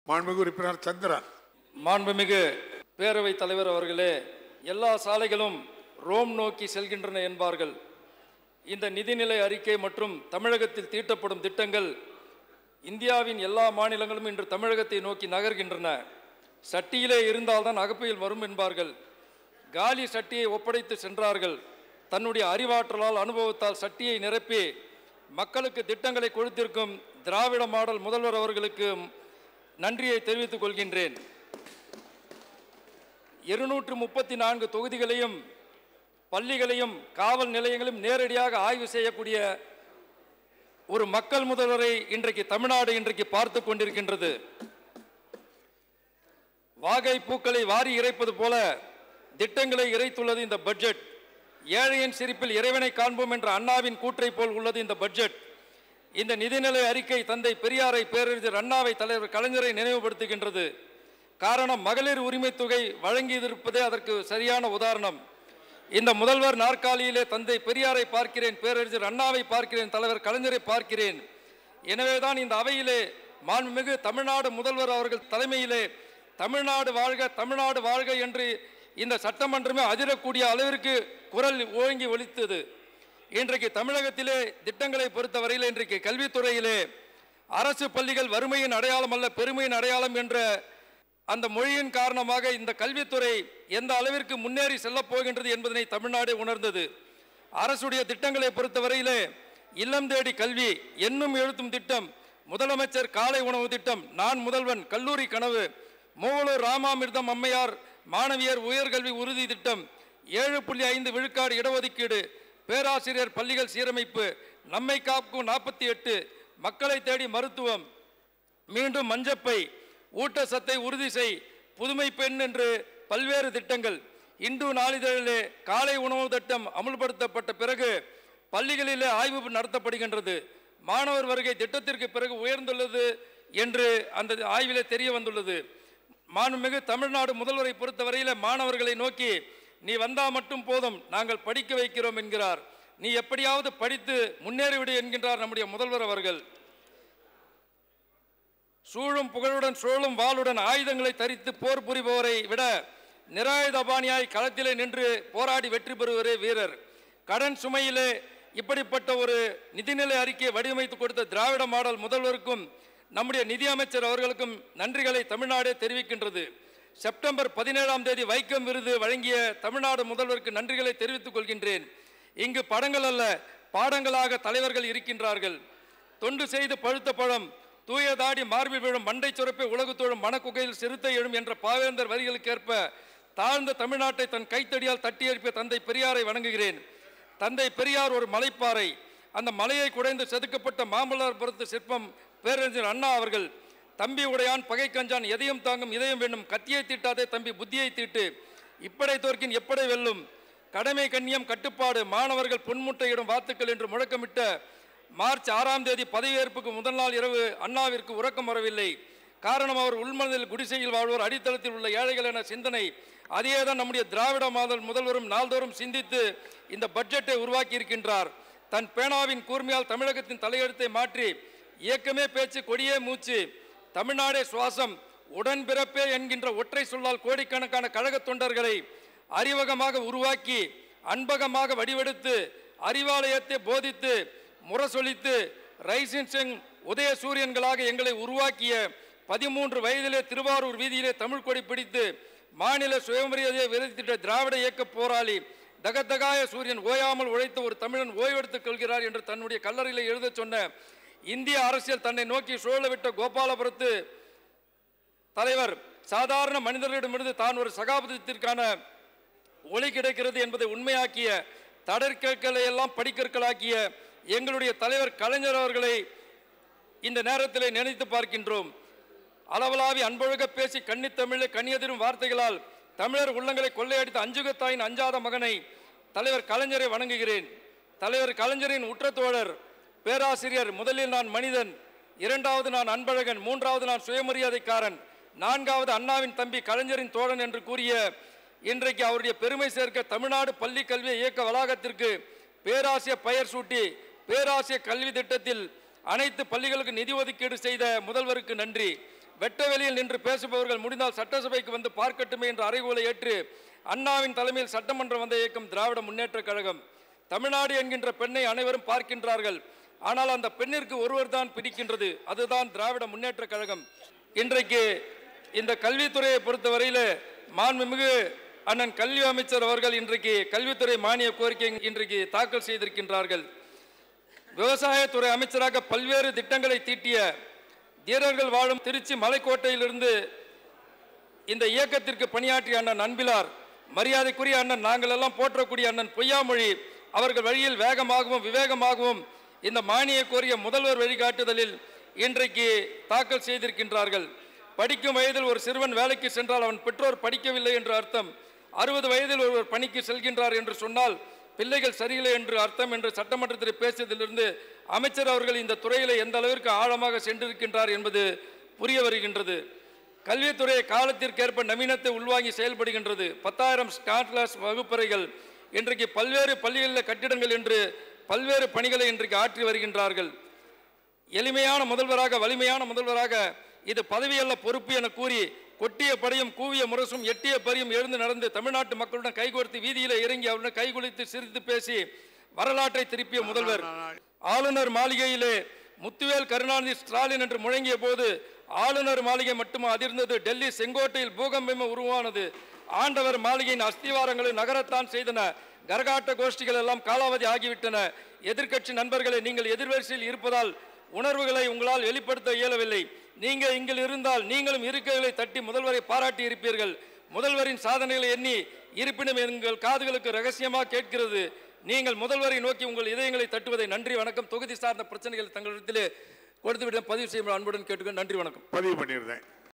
மாண்புமிகு உறுப்பினர் சந்திரன் மாண்புமிகு பேரவைத் தலைவர் அவர்களே எல்லா சாலைகளும் ரோம் நோக்கி செல்கின்றன என்பார்கள் இந்த நிதிநிலை அறிக்கை மற்றும் தமிழகத்தில் தீட்டப்படும் திட்டங்கள் இந்தியாவின் எல்லா மாநிலங்களும் இன்று தமிழகத்தை நோக்கி நகர்கின்றன சட்டியிலே இருந்தால்தான் அகப்பையில் வரும் என்பார்கள் காலி சட்டியை ஒப்படைத்து சென்றார்கள் தன்னுடைய அறிவாற்றலால் அனுபவத்தால் சட்டியை நிரப்பி மக்களுக்கு திட்டங்களை கொடுத்திருக்கும் திராவிட மாடல் முதல்வர் அவர்களுக்கு நன்றியை தெரிவித்துக் கொள்கின்றேன் இருநூற்று முப்பத்தி நான்கு தொகுதிகளையும் பள்ளிகளையும் காவல் நிலையங்களையும் நேரடியாக ஆய்வு செய்யக்கூடிய ஒரு மக்கள் முதல்வரை இன்றைக்கு தமிழ்நாடு இன்றைக்கு பார்த்து கொண்டிருக்கின்றது வாகை பூக்களை வாரி இறைப்பது போல திட்டங்களை இறைத்துள்ளது இந்த பட்ஜெட் ஏழையின் சிரிப்பில் இறைவனை காண்போம் என்ற அண்ணாவின் கூற்றை போல் உள்ளது இந்த பட்ஜெட் இந்த நிதிநிலை அறிக்கை தந்தை பெரியாரை பேரறிஞர் அண்ணாவை தலைவர் கலைஞரை நினைவுபடுத்துகின்றது காரணம் மகளிர் உரிமை தொகை வழங்கியிருப்பதே அதற்கு சரியான உதாரணம் இந்த முதல்வர் நாற்காலியிலே தந்தை பெரியாரை பார்க்கிறேன் பேரறிஞர் அண்ணாவை பார்க்கிறேன் தலைவர் கலைஞரை பார்க்கிறேன் எனவேதான் இந்த அவையிலே மாண்புமிகு தமிழ்நாடு முதல்வர் அவர்கள் தலைமையிலே தமிழ்நாடு வாழ்க தமிழ்நாடு வாழ்க என்று இந்த சட்டமன்றமே அதிரக்கூடிய அளவிற்கு குரல் ஓங்கி ஒலித்தது இன்றைக்கு தமிழகத்திலே திட்டங்களை பொறுத்தவரையில் இன்றைக்கு கல்வித்துறையிலே அரசு பள்ளிகள் வறுமையின் அடையாளம் அல்ல பெருமையின் அடையாளம் என்ற அந்த மொழியின் காரணமாக இந்த கல்வித்துறை எந்த அளவிற்கு முன்னேறி செல்லப் போகின்றது என்பதனை தமிழ்நாடு உணர்ந்தது அரசுடைய திட்டங்களை பொறுத்தவரையிலே இல்லம் தேடி கல்வி என்னும் எழுத்தும் திட்டம் முதலமைச்சர் காலை உணவு திட்டம் நான் முதல்வன் கல்லூரி கனவு மூவலூர் ராமாமிர்தம் அம்மையார் மாணவியர் உயர்கல்வி உறுதி திட்டம் ஏழு புள்ளி ஐந்து விழுக்காடு இடஒதுக்கீடு பேராசிரியர் பள்ளிகள் சீரமைப்பு நம்மை காக்கும் நாற்பத்தி எட்டு மக்களை தேடி மருத்துவம் மீண்டும் மஞ்சப்பை ஊட்டச்சத்தை உறுதி செய் புதுமை பெண் என்று பல்வேறு திட்டங்கள் இந்து நாளிதழிலே காலை உணவு திட்டம் அமுல்படுத்தப்பட்ட பிறகு பள்ளிகளிலே ஆய்வு நடத்தப்படுகின்றது மாணவர் வருகை திட்டத்திற்கு பிறகு உயர்ந்துள்ளது என்று அந்த ஆய்விலே தெரிய வந்துள்ளது மாண்புமிகு தமிழ்நாடு முதல்வரை பொறுத்தவரையில மாணவர்களை நோக்கி நீ வந்தா மட்டும் போதும் நாங்கள் படிக்க வைக்கிறோம் என்கிறார் நீ எப்படியாவது படித்து முன்னேறிவிடு என்கின்றார் நம்முடைய முதல்வர் அவர்கள் சூழும் புகழுடன் சூழும் வாளுடன் ஆயுதங்களை தரித்து போர் புரிபவரை விட நிராயுதபாணியாய் களத்திலே நின்று போராடி வெற்றி பெறுவரே வீரர் கடன் சுமையிலே இப்படிப்பட்ட ஒரு நிதிநிலை அறிக்கையை வடிவமைத்து கொடுத்த திராவிட மாடல் முதல்வருக்கும் நம்முடைய நிதியமைச்சர் அவர்களுக்கும் நன்றிகளை தமிழ்நாடே தெரிவிக்கின்றது செப்டம்பர் பதினேழாம் தேதி வைக்கம் விருது வழங்கிய தமிழ்நாடு முதல்வருக்கு நன்றிகளை தெரிவித்துக் கொள்கின்றேன் இங்கு படங்கள் அல்ல பாடங்களாக தலைவர்கள் இருக்கின்றார்கள் தொண்டு செய்து பழுத்த பழம் தூய தாடி மார்பில் விழும் மண்டை சுரப்பை உலகு தோழும் மனக்குகையில் சிறுத்தை எழும் என்ற பாவேந்தர் வரிகளுக்கேற்ப தாழ்ந்த தமிழ்நாட்டை தன் கைத்தடியால் தட்டி எழுப்பிய தந்தை பெரியாரை வணங்குகிறேன் தந்தை பெரியார் ஒரு மலைப்பாறை அந்த மலையை குடைந்து செதுக்கப்பட்ட மாமல்லபுரத்து சிற்பம் பேரறிஞர் அண்ணா அவர்கள் தம்பி உடையான் பகை கஞ்சான் எதையும் தாங்கும் இதயம் வேண்டும் கத்தியை தீட்டாதே தம்பி புத்தியை தீட்டு இப்படை தோற்கின் எப்படை வெல்லும் கடமை கண்ணியம் கட்டுப்பாடு மாணவர்கள் பொன்முட்டையிடும் வாத்துக்கள் என்று முழக்கமிட்ட மார்ச் ஆறாம் தேதி பதவியேற்புக்கு முதல் நாள் இரவு அண்ணாவிற்கு உறக்கம் வரவில்லை காரணம் அவர் உள்மனதில் குடிசையில் வாழ்வோர் அடித்தளத்தில் உள்ள ஏழைகள் என சிந்தனை அதையே தான் நம்முடைய திராவிட மாதல் முதல்வரும் நாள்தோறும் சிந்தித்து இந்த பட்ஜெட்டை உருவாக்கி இருக்கின்றார் தன் பேனாவின் கூர்மையால் தமிழகத்தின் தலையெழுத்தை மாற்றி இயக்கமே பேச்சு கொடியே மூச்சு தமிழ்நாடே சுவாசம் உடன்பிறப்பே என்கின்ற ஒற்றை சொல்லால் கோடிக்கணக்கான கழக தொண்டர்களை அறிவகமாக உருவாக்கி அன்பகமாக வடிவெடுத்து அறிவாலயத்தை போதித்து முரசொலித்து ரைசின் சிங் உதயசூரியன்களாக எங்களை உருவாக்கிய பதிமூன்று வயதிலே திருவாரூர் வீதியிலே தமிழ் கொடி பிடித்து மாநில சுயமரியாதையை விதைத்திட்ட திராவிட இயக்க போராளி தகதகாய சூரியன் ஓயாமல் உழைத்த ஒரு தமிழன் ஓய்வெடுத்துக் கொள்கிறார் என்று தன்னுடைய கல்லறையில் எழுதச் சொன்ன இந்திய அரசியல் தன்னை நோக்கி சுழலவிட்ட கோபாலபுரத்து தலைவர் சாதாரண மனிதர்களிடமிருந்து தான் ஒரு சகாப்தத்திற்கான ஒளி கிடைக்கிறது என்பதை உண்மையாக்கிய தடற்கற்களை எல்லாம் படிக்கற்களாக்கிய எங்களுடைய தலைவர் கலைஞர் அவர்களை இந்த நேரத்தில் நினைத்து பார்க்கின்றோம் அளவலாவி அன்பொழுக பேசி கன்னித்தமிழில் கண்ணியதிரும் வார்த்தைகளால் தமிழர் உள்ளங்களை கொள்ளையடித்த அஞ்சுகத்தாயின் அஞ்சாத மகனை தலைவர் கலைஞரை வணங்குகிறேன் தலைவர் கலைஞரின் உற்ற தோழர் பேராசிரியர் முதலில் நான் மனிதன் இரண்டாவது நான் அன்பழகன் மூன்றாவது நான் சுயமரியாதைக்காரன் நான்காவது அண்ணாவின் தம்பி கலைஞரின் தோழன் என்று கூறிய இன்றைக்கு அவருடைய பெருமை சேர்க்க தமிழ்நாடு பள்ளி கல்வி இயக்க வளாகத்திற்கு பேராசிய பெயர் சூட்டி பேராசிய கல்வி திட்டத்தில் அனைத்து பள்ளிகளுக்கு நிதி ஒதுக்கீடு செய்த முதல்வருக்கு நன்றி வெட்ட வெளியில் நின்று பேசுபவர்கள் முடிந்தால் சட்டசபைக்கு வந்து பார்க்கட்டுமே என்ற அறைகோலை ஏற்று அண்ணாவின் தலைமையில் சட்டமன்றம் வந்த இயக்கம் திராவிட முன்னேற்றக் கழகம் தமிழ்நாடு என்கின்ற பெண்ணை அனைவரும் பார்க்கின்றார்கள் ஆனால் அந்த பெண்ணிற்கு ஒருவர் தான் பிடிக்கின்றது அதுதான் திராவிட முன்னேற்றக் கழகம் இன்றைக்கு இந்த கல்வித்துறையை பொறுத்தவரையில் மாண்புமிகு அண்ணன் கல்வி அமைச்சர் அவர்கள் இன்றைக்கு கல்வித்துறை மானிய கோரிக்கை இன்றைக்கு தாக்கல் செய்திருக்கின்றார்கள் விவசாயத்துறை அமைச்சராக பல்வேறு திட்டங்களை தீட்டிய தீரர்கள் வாழும் திருச்சி மலைக்கோட்டையிலிருந்து இந்த இயக்கத்திற்கு பணியாற்றிய அண்ணன் அன்பிலார் மரியாதைக்குரிய அண்ணன் நாங்கள் எல்லாம் போற்றக்கூடிய அண்ணன் பொய்யாமொழி அவர்கள் வழியில் வேகமாகவும் விவேகமாகவும் இந்த மானிய கோரிய முதல்வர் வழிகாட்டுதலில் இன்றைக்கு தாக்கல் செய்திருக்கின்றார்கள் படிக்கும் வயதில் ஒரு சிறுவன் வேலைக்கு சென்றால் அவன் பெற்றோர் படிக்கவில்லை என்று அர்த்தம் அறுபது வயதில் ஒருவர் பணிக்கு செல்கின்றார் என்று சொன்னால் பிள்ளைகள் சரியில்லை என்று அர்த்தம் என்று சட்டமன்றத்தில் பேசியதிலிருந்து அமைச்சர் அவர்கள் இந்த துறையில் எந்த அளவிற்கு ஆழமாக சென்றிருக்கின்றார் என்பது புரிய வருகின்றது கல்வித்துறை காலத்திற்கேற்ப நவீனத்தை உள்வாங்கி செயல்படுகின்றது பத்தாயிரம் ஸ்டாட்லாஸ் வகுப்பறைகள் இன்றைக்கு பல்வேறு பள்ளிகளில் கட்டிடங்கள் என்று பல்வேறு பணிகளை இன்றைக்கு ஆற்றி வருகின்றார்கள் எளிமையான முதல்வராக வலிமையான முதல்வராக இது பதவியல்ல பொறுப்பு என கூறி கொட்டிய படையும் கூவிய முரசும் எட்டிய பரியும் எழுந்து நடந்து தமிழ்நாட்டு மக்களுடன் கைகோர்த்து வீதியில இறங்கி அவருடன் கைகுலித்து சிரித்து பேசி வரலாற்றை திருப்பிய முதல்வர் ஆளுநர் மாளிகையிலே முத்துவேல் கருணாநிதி ஸ்டாலின் என்று முழங்கிய போது ஆளுநர் மாளிகை மட்டும் அதிர்ந்தது டெல்லி செங்கோட்டையில் பூகம்பம் உருவானது ஆண்டவர் மாளிகையின் அஸ்திவாரங்களை நகரத்தான் செய்தன கரகாட்ட கோஷ்டிகள் எல்லாம் காலாவதி ஆகிவிட்டன எதிர்க்கட்சி நண்பர்களை நீங்கள் எதிர்வரிசையில் இருப்பதால் உணர்வுகளை உங்களால் வெளிப்படுத்த இயலவில்லை நீங்க இங்கில் இருந்தால் நீங்களும் இருக்கைகளை தட்டி முதல்வரை பாராட்டி இருப்பீர்கள் முதல்வரின் சாதனைகளை எண்ணி இருப்பினும் எங்கள் காதுகளுக்கு ரகசியமாக கேட்கிறது நீங்கள் முதல்வரை நோக்கி உங்கள் இதயங்களை தட்டுவதை நன்றி வணக்கம் தொகுதி சார்ந்த பிரச்சனைகள் தங்களிடத்திலே கொடுத்துவிட்டு பதிவு செய்யும் அன்புடன் கேட்டுக்கொண்டு நன்றி வணக்கம் பதிவு பண்ணியிருந்தேன்